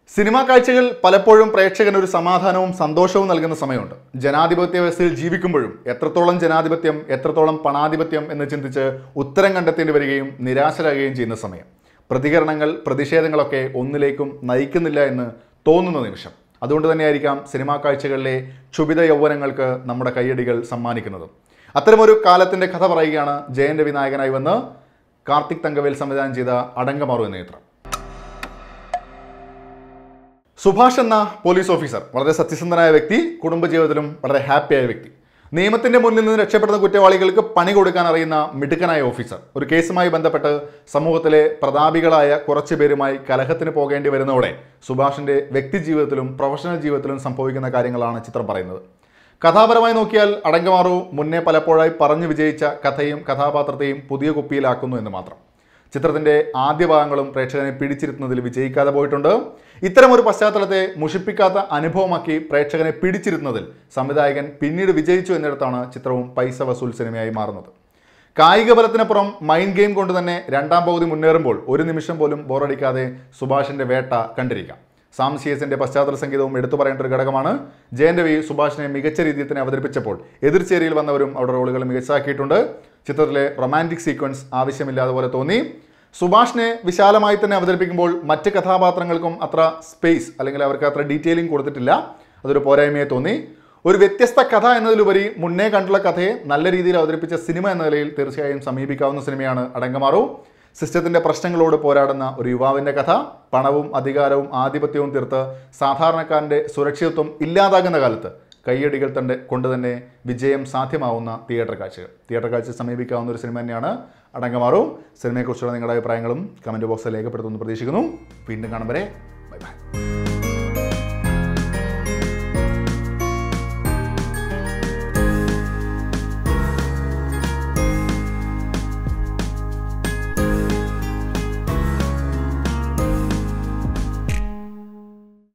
cinema കാഴ്ചകൾ പലപ്പോഴും പ്രേക്ഷകന് ഒരു സമാധാനവും സന്തോഷവും നൽകുന്ന സമയമുണ്ട് ജനാധിപത്യ വ്യവസ്ഥയിൽ ജീവിക്കുമ്പോഴും എത്രത്തോളം ജനാധിപത്യം എത്രത്തോളം പണാധിപത്യം എന്ന് ചിന്തിച്ച് ഉത്തരം കണ്ടെത്തേണ്ടി വരികയും നിരാശരാകുകയും ചെയ്യുന്ന സമയം പ്രതികരണങ്ങൾ പ്രതിഷേധങ്ങളൊക്കെ ഒന്നിലേക്കും നയിക്കുന്നില്ല എന്ന് തോന്നുന്ന നിമിഷം അതുകൊണ്ട് തന്നെയായിരിക്കാം സിനിമാ കാഴ്ചകളിലെ ക്ഷുഭിത യൗവനങ്ങൾക്ക് നമ്മുടെ കയ്യടികൾ സമ്മാനിക്കുന്നത് അത്തരമൊരു കാലത്തിൻ്റെ കഥ പറയുകയാണ് ജയൻ രവി നായകനായി വന്ന് കാർത്തിക് തങ്കവേൽ സംവിധാനം ചെയ്ത അടങ്കമാറു എന്ന ചിത്രം സുഭാഷ് എന്ന പോലീസ് ഓഫീസർ വളരെ സത്യസന്ധനായ വ്യക്തി കുടുംബജീവിതത്തിലും വളരെ ഹാപ്പിയായ വ്യക്തി നിയമത്തിന്റെ മുന്നിൽ നിന്ന് രക്ഷപ്പെടുന്ന കുറ്റവാളികൾക്ക് പണി കൊടുക്കാൻ അറിയുന്ന മിടുക്കനായ ഓഫീസർ ഒരു കേസുമായി ബന്ധപ്പെട്ട് സമൂഹത്തിലെ പ്രതാപികളായ കുറച്ചു പേരുമായി കലഹത്തിന് പോകേണ്ടി വരുന്നതോടെ സുഭാഷിന്റെ വ്യക്തി ജീവിതത്തിലും പ്രൊഫഷണൽ ജീവിതത്തിലും സംഭവിക്കുന്ന കാര്യങ്ങളാണ് ചിത്രം പറയുന്നത് കഥാപരമായി നോക്കിയാൽ അടങ്കമാറു മുന്നേ പലപ്പോഴായി പറഞ്ഞു വിജയിച്ച കഥയും കഥാപാത്രത്തെയും പുതിയ കുപ്പിയിലാക്കുന്നു എന്ന് മാത്രം ചിത്രത്തിന്റെ ആദ്യ ഭാഗങ്ങളും പ്രേക്ഷകനെ പിടിച്ചിരുത്തുന്നതിൽ വിജയിക്കാതെ പോയിട്ടുണ്ട് ഇത്തരം ഒരു പശ്ചാത്തലത്തെ മുഷിപ്പിക്കാത്ത അനുഭവമാക്കി പ്രേക്ഷകനെ പിടിച്ചിരുത്തുന്നതിൽ സംവിധായകൻ പിന്നീട് വിജയിച്ചു എന്നിടത്താണ് ചിത്രവും പൈസ വസൂൽ സിനിമയായി മാറുന്നത് കായിക ബലത്തിനപ്പുറം മൈൻഡ് ഗെയിം കൊണ്ട് തന്നെ രണ്ടാം പകുതി മുന്നേറുമ്പോൾ ഒരു നിമിഷം പോലും ബോറടിക്കാതെ സുഭാഷിന്റെ വേട്ട കണ്ടിരിക്കാം സാം സിയസിന്റെ പശ്ചാത്തല സംഗീതവും എടുത്തു പറയേണ്ട ഒരു ഘടകമാണ് ജയൻ രവി സുഭാഷിനെ മികച്ച രീതിയിൽ തന്നെ അവതരിപ്പിച്ചപ്പോൾ എതിർചേരിയിൽ വന്നവരും അവരുടെ റോളുകൾ മികച്ചാക്കിയിട്ടുണ്ട് ചിത്രത്തിലെ റൊമാൻറ്റിക് സീക്വൻസ് ആവശ്യമില്ലാതെ പോലെ തോന്നി സുഭാഷിനെ വിശാലമായി തന്നെ അവതരിപ്പിക്കുമ്പോൾ മറ്റ് കഥാപാത്രങ്ങൾക്കും അത്ര സ്പേസ് അല്ലെങ്കിൽ അവർക്ക് അത്ര ഡീറ്റെയിലിംഗ് കൊടുത്തിട്ടില്ല അതൊരു പോരായ്മയെ തോന്നി ഒരു വ്യത്യസ്ത കഥ എന്നതിലുപരി മുന്നേ കണ്ടുള്ള കഥയെ നല്ല രീതിയിൽ അവതരിപ്പിച്ച സിനിമ എന്ന നിലയിൽ തീർച്ചയായും സമീപിക്കാവുന്ന സിനിമയാണ് അടങ്കമാറു സിസ്റ്റത്തിന്റെ പ്രശ്നങ്ങളോട് പോരാടുന്ന ഒരു യുവാവിന്റെ കഥ പണവും അധികാരവും ആധിപത്യവും തീർത്ത് സാധാരണക്കാരന്റെ സുരക്ഷിതത്വം ഇല്ലാതാകുന്ന കാലത്ത് കയ്യടികൾ തന്റെ കൊണ്ട് തന്നെ വിജയം സാധ്യമാവുന്ന തിയേറ്റർ കാഴ്ചകൾ തിയേറ്റർ കാഴ്ച സമീപിക്കാവുന്ന ഒരു സിനിമ തന്നെയാണ് അടങ്കമാറു സിനിമയെക്കുറിച്ചുള്ള നിങ്ങളുടെ അഭിപ്രായങ്ങളും കമൻറ്റ് ബോക്സിൽ രേഖപ്പെടുത്തുമെന്ന് പ്രതീക്ഷിക്കുന്നു വീണ്ടും കാണും വരെ ബൈ ബൈ